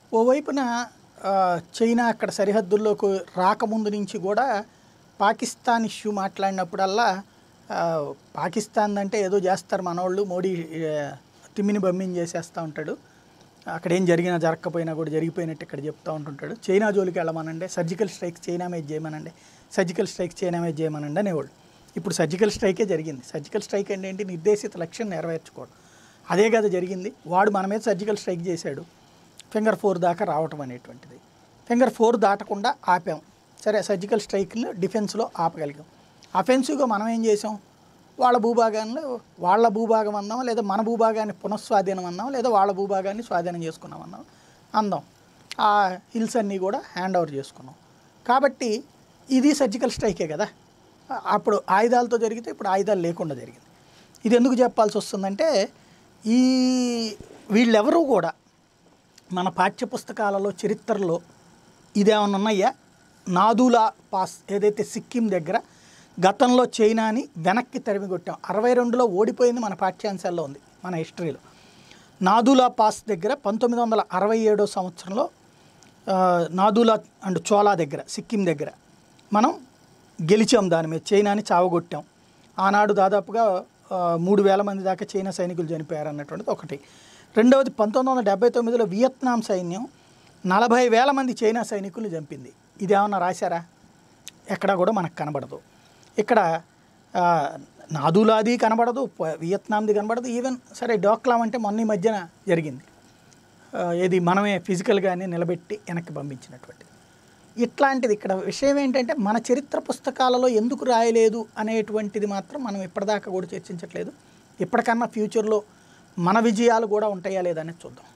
ఓవైపున ఆ, చైనా అక్కడ సరిహద్దుల్లోకి రాకముందు నుంచి కూడా పాకిస్తాన్ ఇష్యూ మాట్లాడినప్పుడల్లా ఆ, పాకిస్తాన్ అంటే ఏదో చేస్తారు మనోళ్ళు మోడీ ఆ, తిమ్మిని బమ్మిని చేసేస్తూ ఉంటాడు అక్కడ ఏం జరిగినా జరగకపోయినా కూడా జరిగిపోయినట్టు ఇక్కడ చెప్తూ ఉంటుంటాడు చైనా జోలికి వెళ్ళమనండి సర్జికల్ స్ట్రైక్స్ చైనా మీద చేయమనండి సర్జికల్ స్ట్రైక్స్ చైనా మీద చేయమనండి అనేవాళ్ళు ఇప్పుడు సర్జికల్ స్ట్రైకే జరిగింది సర్జికల్ స్ట్రైక్ అంటే ఏంటి నిర్దేశిత లక్ష్యం నెరవేర్చుకోవడం అదే కదా జరిగింది వాడు మన మీద సర్జికల్ స్ట్రైక్ చేశాడు ఫింగర్ ఫోర్ దాకా రావటం అనేటువంటిది ఫింగర్ ఫోర్ దాటకుండా ఆపాం సరే సర్జికల్ స్ట్రైక్లు డిఫెన్స్లో ఆపగలిగాం అఫెన్సివ్గా మనం ఏం చేసాం వాళ్ళ భూభాగాన్ని వాళ్ళ భూభాగం అందాం లేదా మన భూభాగాన్ని పునఃస్వాధీనం అన్నాం లేదా వాళ్ళ భూభాగాన్ని స్వాధీనం చేసుకున్నాం అన్నాం అందాం ఆ హిల్స్ అన్నీ కూడా హ్యాండ్ ఓవర్ చేసుకున్నాం కాబట్టి ఇది సర్జికల్ స్ట్రైకే కదా అప్పుడు ఆయుధాలతో జరిగితే ఇప్పుడు ఆయుధాలు లేకుండా జరిగింది ఇది ఎందుకు చెప్పాల్సి వస్తుందంటే ఈ వీళ్ళెవరూ కూడా మన పాఠ్య పుస్తకాలలో చరిత్రలో ఇదేమన్నా ఉన్నాయా నాదూలా పాస్ ఏదైతే సిక్కిం దగ్గర గతంలో చైనాని వెనక్కి తరిమి కొట్టాం అరవై రెండులో ఓడిపోయింది మన పాఠ్యాంశాల్లో ఉంది మన హిస్టరీలో నాదూలా పాస్ దగ్గర పంతొమ్మిది వందల అరవై ఏడో సంవత్సరంలో ఆ, నాదూలా అండ్ చోలా దగ్గర సిక్కిం దగ్గర మనం గెలిచాం దాని మీద చైనాని చావగొట్టాం ఆనాడు దాదాపుగా ఆ, మూడు వేల మంది దాకా చైనా సైనికులు చనిపోయారు అన్నటువంటిది ఒకటి రెండవది పంతొమ్మిది వందల డెబ్బై తొమ్మిదిలో వియత్నాం సైన్యం నలభై వేల మంది చైనా సైనికులు చంపింది ఇదేమన్నా రాశారా ఎక్కడా కూడా మనకు కనబడదు ఇక్కడ ఆ, నాదులాది కనబడదు ప- వియత్నాంది కనబడదు ఈవెన్ సరే డోక్లాం అంటే మొన్న ఈ మధ్యన జరిగింది ఆ, ఏది మనమే ఫిజికల్గానే నిలబెట్టి వెనక్కి పంపించినటువంటిది ఇట్లాంటిది ఇక్కడ విషయం ఏంటంటే మన చరిత్ర పుస్తకాలలో ఎందుకు రాయలేదు అనేటువంటిది మాత్రం మనం ఇప్పటిదాకా కూడా చర్చించట్లేదు ఇప్పటికన్నా ఫ్యూచర్లో మన విజయాలు కూడా ఉంటాయా లేదనేది చూద్దాం